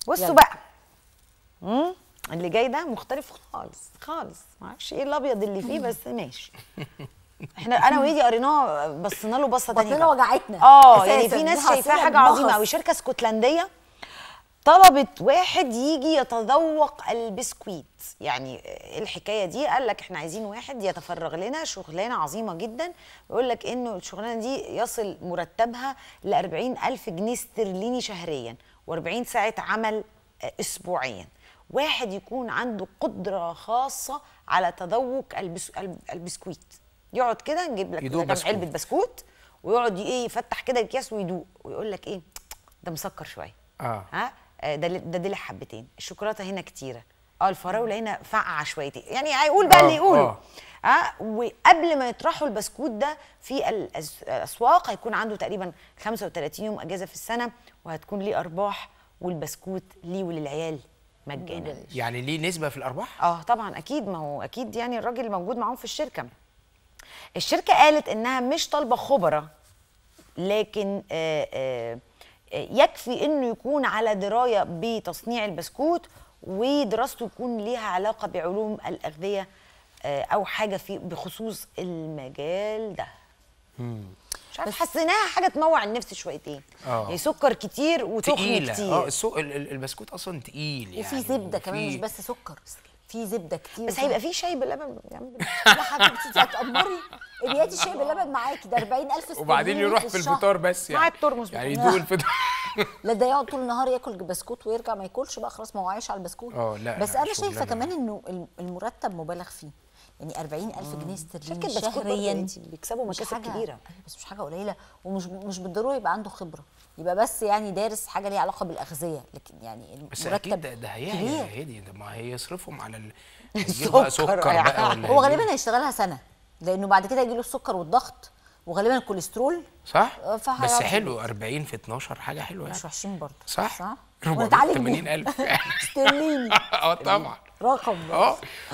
بصوا يلا. بقى مم؟ اللي جاي ده مختلف خالص خالص ما اعرفش ايه الابيض اللي فيه بس ماشي احنا انا وهيدي قريناه بصينا له بصه تانية بطننا بقى. وجعتنا اه أساساً. يعني في دي ناس حسينا شايفاها حاجه بمغص. عظيمه قوي شركه اسكتلنديه طلبت واحد يجي يتذوق البسكويت يعني إيه الحكايه دي قال لك احنا عايزين واحد يتفرغ لنا شغلانه عظيمه جدا بيقول لك انه الشغلانه دي يصل مرتبها ل 40 الف جنيه استرليني شهريا و40 ساعه عمل آه، اسبوعيا واحد يكون عنده قدره خاصه على تذوق البس... الب- البسكويت يقعد كده نجيب لك يدوق كام بسكوت. علبه بسكوت ويقعد ي- ايه يفتح كده الكيس ويدوق ويقول لك ايه ده مسكر شويه اه ها آه، ده ده دلع حبتين الشوكولاته هنا كتيره اه الفراوله هنا فقعه شويتين يعني هيقول بقى آه، اللي يقوله آه. ها وقبل ما يطرحوا البسكوت ده في الأس- الاسواق هيكون عنده تقريبا 35 يوم اجازه في السنه وهتكون ليه ارباح والبسكوت ليه وللعيال مجانا يعني ليه نسبه في الارباح اه طبعا اكيد ما هو اكيد يعني الراجل موجود معاهم في الشركه الشركه قالت انها مش طالبه خبراء لكن آه، آه، آه، يكفي انه يكون على درايه بتصنيع البسكوت ودراسته يكون ليها علاقه بعلوم الاغذيه آه، او حاجه في بخصوص المجال ده مش عارف حسيناها حاجه تموع النفس شويتين آه. يعني سكر كتير وتخن تقيله كتير اه السوق ال- ال- البسكوت اصلا تقيل يعني وفي زبده كمان وفي- مش بس سكر في زبده كتير بس هيبقى في شاي بلبن يا عم لا حبيبتي انت هتأمري ابيات الشاي باللبن معاكي ده 40000 وبعدين استرليني يروح في الشهر. الفطار بس يعني مع الترمس يعني بتاعه. يدوق الفطار لا ده يقعد طول النهار ياكل بسكوت ويرجع ما ياكلش بقى خلاص ما هو عايش على البسكوت اه، لا، بس لا، انا شايفه شغلانة. كمان انه الم- المرتب مبالغ فيه يعني 40000 جنيه استرليني شركة بسكوت برضه شهريا انتي بيكسبوا مش مكاسب حاجة- كبيرة. أيوة، بس مش حاجه قليله ومش مش بالضروره يبقى عنده خبره يبقى بس يعني دارس حاجه ليها علاقه بالاغذيه لكن يعني بس المرتب اكيد ده, ده هيعلى كبير. يا هدي ده ما هيصرفهم على ال... هيجيب بقى السكر سكر يعني. بقى ولا هو هيجيب- غالبا هيشتغلها سنه لانه بعد كده يجي له السكر والضغط وغالبا الكوليسترول صح؟ آه، بس فهيعرف حلو 40 في 12 حاجه حلوه يعني مش وحشين برضه صح؟ صح؟ 480 ونتعالج الف استرليني اه طبعا رقم اه